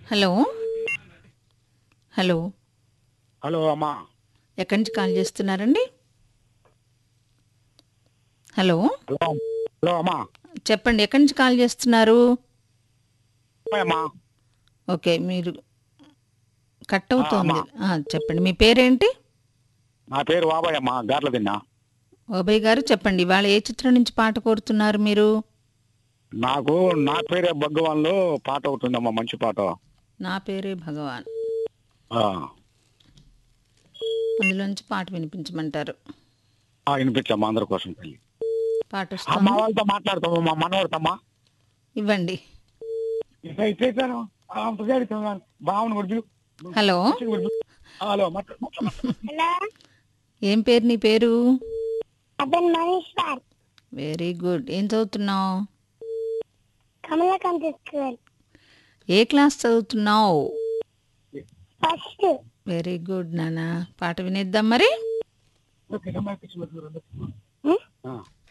Hello hello hello అమ్మా ఎక్కడి నుంచి కాల్ చేస్తున్నారండి హలో హలో హలో అమ్మా చెప్పండి ఎక్కడి నుంచి కాల్ చేస్తున్నారు అమ్మా ఓకే మీరు కట్ అవుతోంది ఆ, చెప్పండి మీ పేరేంటి నా పేరు బాబాయ్ అమ్మా గార్ల తిన్నా ఓబయ్య గారు చెప్పండి ఇవాళ ఏ చిత్రం నుంచి పాట కోరుతున్నారు మీరు నాకు నా పేరే భగవాన్లో పాట ఒకటి ఉందమ్మా మంచి పాట నా పేరే భగవాన్ ఆ, అందులోంచి పాట వినిపించమంటారు ఆ, వినిపించమ్మా అందరి కోసం తల్లి పాట ఆ, వస్తుంది మా వాళ్ళతో మాట్లాడతాము మా మనవాడతామా ఇవ్వండి బావును కొడుకు హలో హలో మాట్లాడు, మాట్లాడు. హలో ఏం పేరు నీ పేరు అతను మనీష్ సార్ వెరీ గుడ్ ఏం చదువుతున్నావు Kamalakanth school A A class చదువుతున్నావు ఫస్ట్ వెరీ గుడ్ నాన్న పాట వినేద్దాం మరి ఓకే, అమ్మా, పిచ్చి పడుతుంది. హ్మ్? ఆ,